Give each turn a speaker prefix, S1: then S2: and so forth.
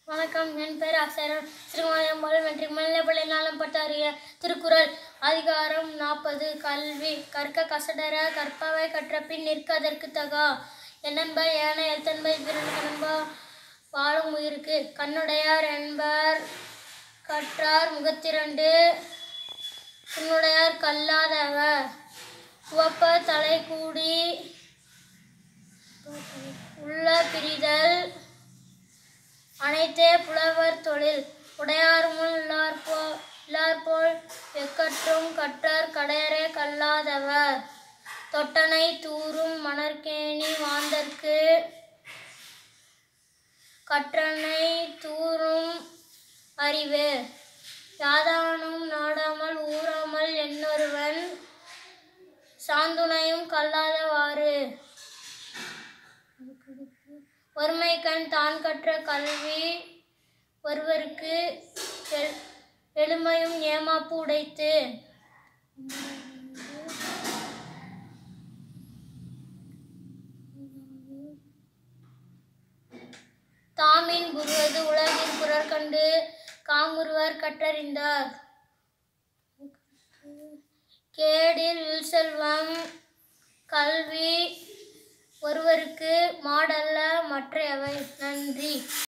S1: வணக்கம் என் பேர் அசரன் சிறுமாயம் முதல் வெற்றி மல்லைப்பள்ளி நாளம் பட்டாரிய திருக்குறள் அதிகாரம் நாற்பது கல்வி கற்க கசடர கற்பவை கற்றபின் நிற்க அதற்கு தகா என்னன்ப ஏன எழுத்தன்பை பிறன் கண்பா வாழும் உயிருக்கு கண்ணுடையார் என்பர் கற்றார் முகத்திரண்டு உன்னுடையார் கல்லாதவர் உவப்ப தலை கூடி உள்ள பிரிதல் அனைத்தே புலவர் தொழில் உடையார் முன் இல்லார் போ இல்லார் போல் எக்கற்றும் கற்றார் கடையரே கல்லாதவர் தொட்டனை தூரும் மணற்கேணி மாந்தர்க்கு கற்றனை தூரும் அறிவு யாதானும் நாடாமல் ஊறாமல் என்னொருவன் சாந்துணையும் கல்லாதவாறு ஒருமை கண் தான் கற்ற கல்வி ஒருவருக்கு எள்- எளிமையும் ஏமாப்பு உடைத்து தாமின் புருவது உலகில் புறர் கண்டு காமுறுவர் கற்றறிந்தார் கேடில் செல்வம் கல்வி ஒருவருக்கு மாடல்ல மற்றையவை நன்றி